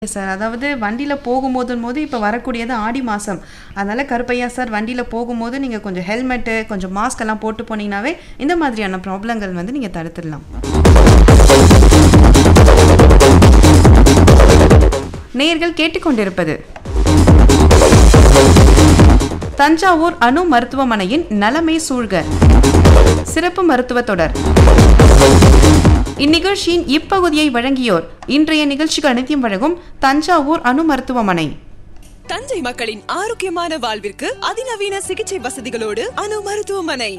Sir அதாவது வண்டியில் போகும்போதும் போது இப்போ வரக்கூடியது ஆடி மாதம் அதனால் கருப்பையா சார் வண்டியில் போகும்போது நீங்கள் கொஞ்சம் ஹெல்மெட்டு கொஞ்சம் மாஸ்க் எல்லாம் போட்டு போனீங்கன்னாவே இந்த மாதிரியான ப்ராப்ளங்கள் வந்து நீங்கள் தடுத்துடலாம் நேயர்கள் கேட்டுக்கொண்டிருப்பது தஞ்சாவூர் அணு மருத்துவமனையின் நலமை சூழ்க சிறப்பு மருத்துவ தொடர் இந்நிகழ்ச்சியின் இப்பகுதியை வழங்கியோர் இன்றைய நிகழ்ச்சிக்கு அனைத்தையும் வழங்கும் தஞ்சாவூர் அணு மருத்துவமனை தஞ்சை மக்களின் ஆரோக்கியமான வாழ்விற்கு அதிநவீன சிகிச்சை வசதிகளோடு அணு மருத்துவமனை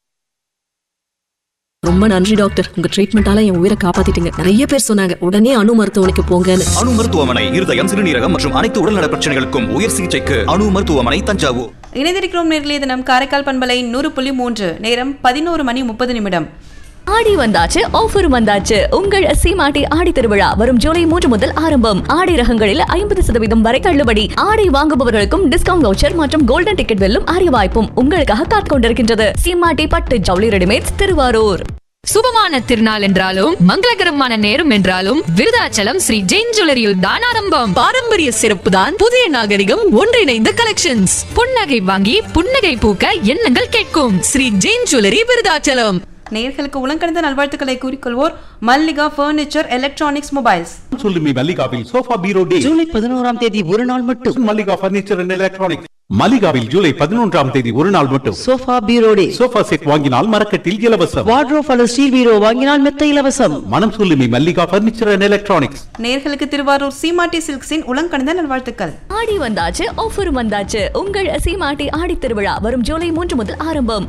ரொம்ப நன்றி டாக்டர் உங்க ட்ரீட்மெண்டால என் உயிரை காப்பாத்திட்டீங்க நிறைய பேர் சொன்னாங்க உடனே அணு மருத்துவமனைக்கு போங்கன்னு அணு மருத்துவமனை இருதயம் சிறுநீரகம் மற்றும் அனைத்து உடல்நல பிரச்சனைகளுக்கும் உயர் சிகிச்சைக்கு அணு மருத்துவமனை தஞ்சாவூர் இணைந்திருக்கிறோம் நேர்களே தினம் காரைக்கால் பண்பலை நூறு புள்ளி மூன்று நேரம் பதினோரு மணி முப்பது நிமிடம் ஆடி வந்தாச்சு ஆஃபர் வந்தாச்சு உங்கள் சீமாட்டி ஆடி திருவிழா வரும் ஜூலை மூன்று முதல் ஆரம்பம் ஆடை ரகங்களில் ஐம்பது சதவீதம் வரை தள்ளுபடி ஆடை வாங்குபவர்களுக்கும் டிஸ்கவுண்ட் வவுச்சர் மற்றும் கோல்டன் டிக்கெட் வெல்லும் அரிய வாய்ப்பும் உங்களுக்காக காத்துக் கொண்டிருக்கின்றது சீமாட்டி பட்டு ஜவுளி ரெடிமேட்ஸ் திருவாரூர் சுபமான திருநாள் என்றாலும் மங்களகரமான நேரம் என்றாலும் விருதாச்சலம் ஸ்ரீ ஜெயின் ஜுவல்லரியில் தான் ஆரம்பம் பாரம்பரிய சிறப்பு தான் புதிய நாகரிகம் ஒன்றிணைந்த கலெக்ஷன்ஸ் புன்னகை வாங்கி புன்னகை பூக்க எண்ணங்கள் கேட்கும் ஸ்ரீ ஜெயின் ஜுவல்லரி விருதாச்சலம் நேர்களுக்கு உலங்கணிந்த நல்வாழ்த்துக்களை கூறிக்கொள்வோர் மல்லிகா ஃபர்னிச்சர் எலக்ட்ரானிக்ஸ் மொபைல்ஸ் சொல்லுமி மல்லிகாவில் சோஃபா பீரோ டே ஜூலை பதினோராம் தேதி ஒரு நாள் மட்டும் மல்லிகா பர்னிச்சர் அண்ட் எலக்ட்ரானிக்ஸ் மல்லிகாவில் ஜூலை பதினொன்றாம் தேதி ஒரு நாள் மட்டும் sofa bureau day sofa set வாங்கினால் மரக்கட்டில் இலவசம் வார்ட்ரோப் அல்லது ஸ்டீல் பீரோ வாங்கினால் மெத்த இலவசம் மனம் சொல்லுமி மல்லிகா பர்னிச்சர் அண்ட் எலக்ட்ரானிக்ஸ் நேர்களுக்கு திருவாரூர் சீமாட்டி சில்க்ஸின் உலங்கணிந்த நல்வாழ்த்துக்கள் ஆடி வந்தாச்சு ஆஃபர் வந்தாச்சு உங்கள் சீமாட்டி ஆடி திருவிழா வரும் ஜூலை மூன்று முதல் ஆரம்பம்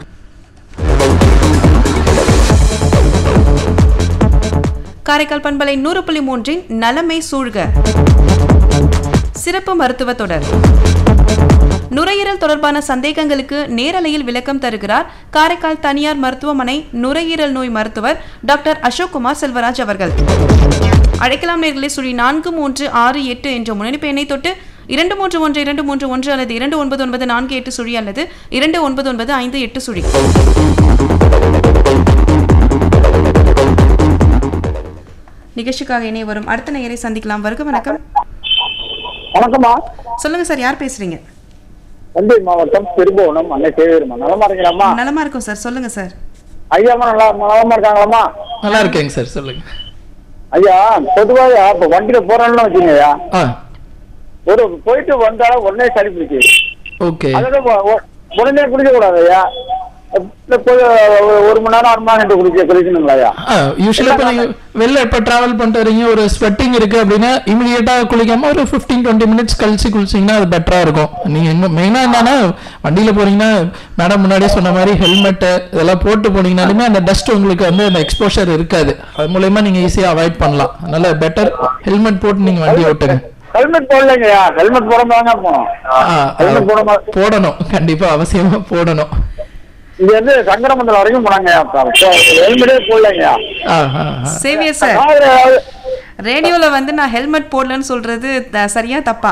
காரைக்கால் பண்பலை நூறு புள்ளி மூன்றின் நலமை சூழ்க சிறப்பு மருத்துவ தொடர் நுரையீரல் தொடர்பான சந்தேகங்களுக்கு நேரலையில் விளக்கம் தருகிறார் காரைக்கால் தனியார் மருத்துவமனை நுரையீரல் நோய் மருத்துவர் டாக்டர் அசோக்குமார் செல்வராஜ் அவர்கள் அழைக்கலாம் நேர்களை சுழி நான்கு மூன்று ஆறு எட்டு என்ற முன்னணிப்பு எண்ணை தொட்டு இரண்டு மூன்று ஒன்று இரண்டு மூன்று ஒன்று அல்லது இரண்டு ஒன்பது ஒன்பது நான்கு எட்டு சுழி அல்லது இரண்டு ஒன்பது ஒன்பது ஐந்து எட்டு சுழி நிகழ்ச்சிக்காக இணைய வரும் அடுத்த நேயரை சந்திக்கலாம் வருக வணக்கம் வணக்கம்மா சொல்லுங்க சார் யார் பேசுறீங்க தஞ்சை மாவட்டம் திருபுவனம் அன்னை சேவியர்மா நலமா இருக்கீங்களாம்மா நலமா இருக்கும் சார் சொல்லுங்க சார் ஐயாமா நல்லா நலமா இருக்காங்களாம்மா நல்லா இருக்கேங்க சார் சொல்லுங்க ஐயா பொதுவாக இப்ப வண்டியில போறோம்னு வச்சுங்க ஐயா ஆ ஒரு போயிட்டு வந்தாலும் உடனே சளி பிடிக்குது ஓகே அதோட உ- உ- உடனே குடிக்க கூடாது ஐயா இல்ல போய் ஒரு- ஒரு மணி நேரம் அரை மணி நேரம் குடிக்க குடிக்கணுங்களா ஐயா யூஸ்வலா இப்போ நீங்க வெளில இப்போ டிராவல் பண்ணிட்டு வரீங்க ஒரு ஸ்வெட்டிங் இருக்கு அப்படின்னா இமிடியேட்டா குளிக்காம ஒரு 15 டுவெண்ட்டி மினிட்ஸ் கழிச்சு குளிச்சீங்கன்னா அது பெட்டரா இருக்கும் நீங்க இன்னும் மெயினா என்னன்னா வண்டியில போறீங்கன்னா மேடம் முன்னாடியே சொன்ன மாதிரி ஹெல்மெட் இதெல்லாம் போட்டு போனீங்கனாலுமே அந்த டஸ்ட் உங்களுக்கு வந்து அந்த எக்ஸ்போஷர் இருக்காது அது மூலயமா நீங்க ஈஸியா அவாய்ட் பண்ணலாம் அதனால பெட்டர் ஹெல்மெட் போட்டு நீங்க வண்டி ஓட்டுங்க ஹெல்மெட் போடலைங்க ஐயா ஹெல்மெட் போடாம தாங்க போனோம் ஆ, ஹெல்மெட் போடாம போடணும் கண்டிப்பா அவசியமா போடணும் இது வந்து சங்கரமண்டலம் வரைக்கும் போனாங்க ஐயா ஹெல்மெட்டே போடலைங்க ஐயா ஆ, ஆ, ஆ. சேவியர் சார் காதுல ஏதாவது- ரேடியோல வந்து நான் ஹெல்மெட் போடலன்னு சொல்றது த- சரியா தப்பா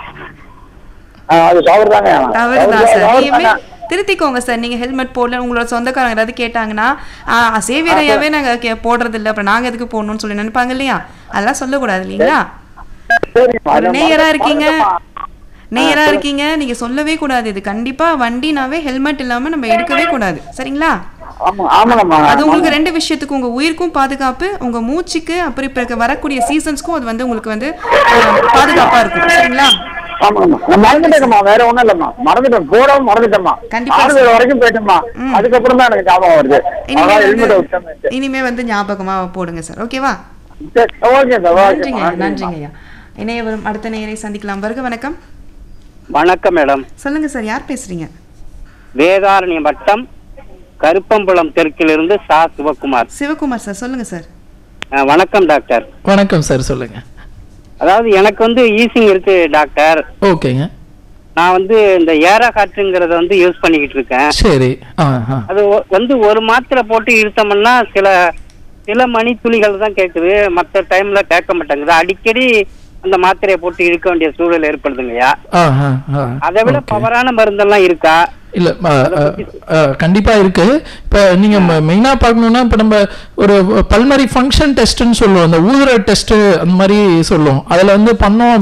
ஆ, அது தவறு தாங்க தவறுதான் சார் நீங்க திருத்திக்கோங்க சார் நீங்க ஹெல்மெட் போடல உங்களோட சொந்தக்காரங்க ஏதாவது கேட்டாங்கன்னா ஆ, சேவியர் ஐயாவே நாங்க கே- போடுறது இல்ல அப்புறம் நாங்க எதுக்கு போடணும்னு சொல்லி நினைப்பாங்க இல்லையா அதெல்லாம் சொல்லக்கூடாது இல்லைங்களா ஒரு நேயரா இருக்கீங்க நேயரா இருக்கீங்க நீங்க சொல்லவே கூடாது இது கண்டிப்பா வண்டினாவே ஹெல்மெட் இல்லாம நம்ம எடுக்கவே கூடாது சரிங்களா ஆமா ஆமாங்கம்மா அது உங்களுக்கு ரெண்டு விஷயத்துக்கு உங்க உயிருக்கும் பாதுகாப்பு உங்க மூச்சுக்கு அப்புறம் இப்ப இருக்க வரக்கூடிய சீசன்ஸ்க்கும் அது வந்து உங்களுக்கு வந்து அஹ், பாதுகாப்பா இருக்கும் சரிங்களா ஆமாங்கம்மா நான் மறந்துட்டேங்கம்மா வேற ஒண்ணும் இல்லம்மா மறந்துட்டேன் போடவும் மறந்துட்டேம்மா கண்டிப்பா ஆறு சார். வரைக்கும் போயிட்டேம்மா அதுக்கப்புறம் தான் எனக்கு ஞாபகம் வருது இனிமே அதான் ஹெல்மெட்டை வந்து விட்டேன் இனிமே வந்து ஞாபகமா போடுங்க சார் ஓகேவா சரி ஓகே சார் நன்றிங்க ஓகே நன்றிங்க ஐயா இணைய வரும் அடுத்த நேயரை சந்திக்கலாம் வருக வணக்கம் வணக்கம் மேடம் சொல்லுங்க சார் யார் பேசுறீங்க வேதாரண்யம் வட்டம் கருப்பம்புலம் தெற்கிலிருந்து சா சிவகுமார் சிவகுமார் சார் சொல்லுங்க சார் அஹ், வணக்கம் டாக்டர் வணக்கம் சார் சொல்லுங்க அதாவது எனக்கு வந்து ஈசிங் இருக்கு டாக்டர் ஓகேங்க நான் வந்து இந்த ஏரா காற்றுங்கிறத வந்து யூஸ் பண்ணிக்கிட்டு இருக்கேன் சரி ஆ ஆ அது ஒ- வந்து ஒரு மாத்திரை போட்டு இழுத்தோம்னா சில சில மணி துளிகள் தான் கேட்குது மற்ற டைம்ல கேட்க மாட்டேங்குது அடிக்கடி அந்த மாத்திரையை போட்டு இழுக்க வேண்டிய சூழல் ஏற்படுதுங்கய்யா ஆ ஆ ஆ அதை விட ஓகே. பவரான மருந்தெல்லாம் இருக்கா இல்ல அ, அ, அ, கண்டிப்பா இருக்கு இப்ப நீங்க மெயினா பார்க்கணும்னா இப்ப நம்ம ஒரு பல்மரி ஃபங்க்ஷன் டெஸ்ட்னு சொல்லுவோம் அந்த ஊதுற டெஸ்ட் அந்த மாதிரி சொல்லுவோம் அதுல வந்து பண்ணோம்